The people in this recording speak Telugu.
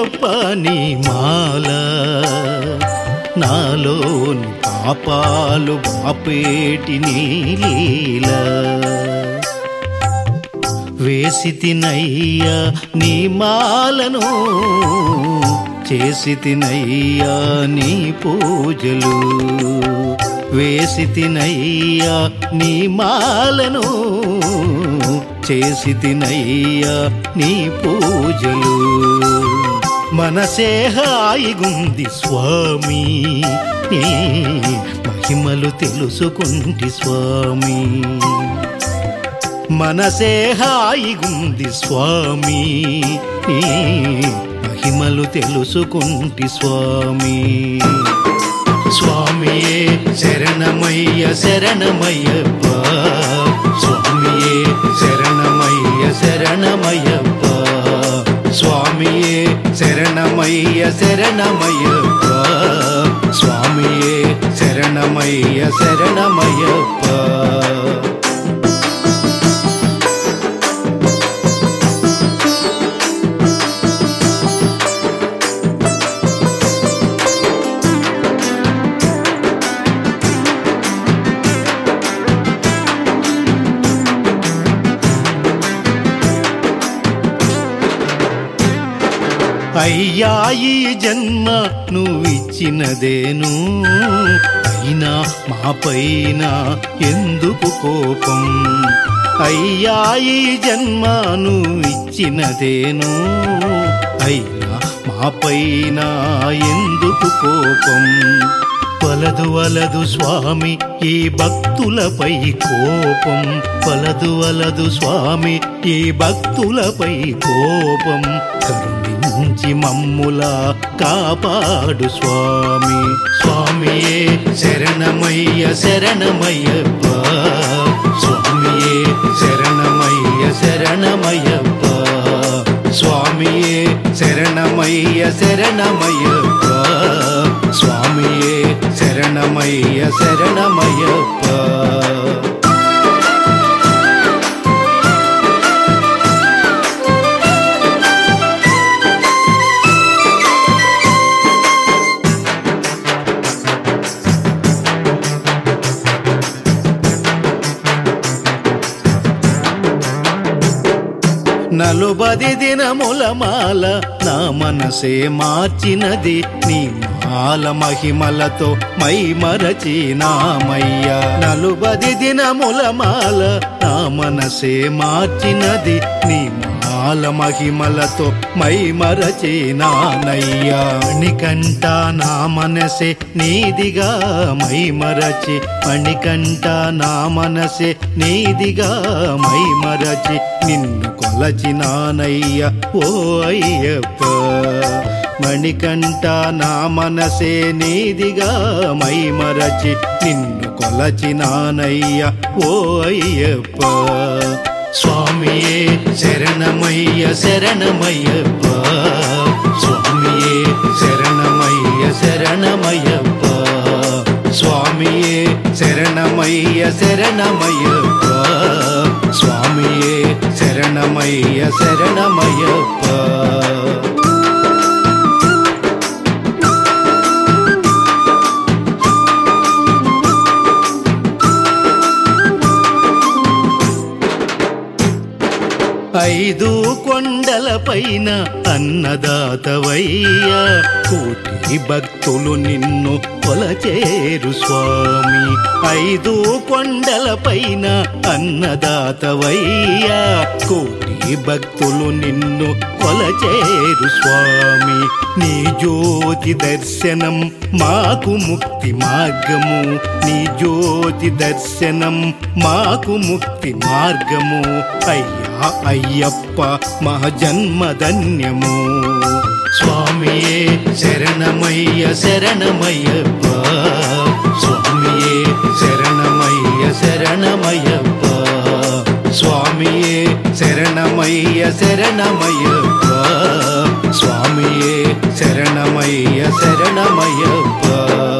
శరణమయ్యప్ప నీ మాల నాలోని పాపాలు బాపేటి నీ లీల వేసి తినయ్యా నీ మాలను చేసి తినయ్యా నీ పూజలు వేసి తినయ్యా నీ మాలను చేసి తినయ్యా నీ పూజలు మనసే హాయిగుంది స్వామి నీ మహిమలు తెలుసుకుంటి స్వామి మనసే హాయిగుంది స్వామి నీ మహిమలు తెలుసుకుంటి స్వామి స్వామియే శరణమయ్య శరణమయ్యప్ప స్వామియే శరణమయ్య శరణమయ్యప్ప స్వామియే శరణమయ్య శరణమయ్యప్ప స్వామియే శరణమయ్య శరణమయ్యప్ప అయ్యా ఈ జన్మ నువ్విచ్చినదేను అయినా మా పైన ఎందుకు కోపం అయ్యా ఈ జన్మ నువ్విచ్చినదేను అయినా మా పైన ఎందుకు కోపం వలదు వలదు స్వామి ఈ భక్తులపై కోపం వలదు వలదు స్వామి ఈ భక్తులపై కోపం కరుణించి మమ్ముల కాపాడు స్వామి స్వామియే శరణమయ్య శరణమయ్యప్ప స్వామియే శరణమయ్య శరణమయ్యప్ప స్వామియే శరణమయ్య శరణమయ్యప్ప స్వామియే శరణమయ్య శరణమయ్యప్ప నలుబది దినముల మాల నా మనసే మార్చినది నీ మాల మహిమలతో మై మరచినామయ్యా నలుబది దినముల మాల నా మనసే మార్చినది నీ మాల మహిమలతో మై మరచినానయ్యా మణికంట నా మనసే నీదిగా మై మరచి మణికంట నా మనసే నీదిగా మై మరచి నిన్ను కొలచినానయ్య ఓ అయ్యప్ప మణికంట నా మనసే నీదిగా మై మరచి నిన్ను కొలచినానయ్య ఓ అయ్యప్ప స్వామియే శరణమయ్య శరణమయ్యప్ప స్వామియే శరణమయ్య శరణమయ్యప్ప స్వామియే శరణమయ్య శరణమయ్యప్ప స్వామియే శరణమయ్య శరణమయ్యప్ప ఐదు కొండల పైన అన్నదాతవయ్యా కోటి భక్తులు నిన్ను కొలచేరు స్వామి ఐదు కొండల పైన అన్నదాతవయ్యా కోటి భక్తులు నిన్ను కొలచేరు స్వామి నీ జ్యోతి దర్శనం మాకు ముక్తి మార్గము నీ జ్యోతి దర్శనం మాకు ముక్తి మార్గము అయ్యా అయ్యప్ప మా జన్మధన్యము స్వామియే శరణమయ్య శరణమయ్యప్ప స్వామియే శరణమయ్య శరణమయ్యప్ప స్వామియే శరణమయ్య శరణమయ్యప్ప స్వామియే శరణమయ్య శరణమయ్యప్ప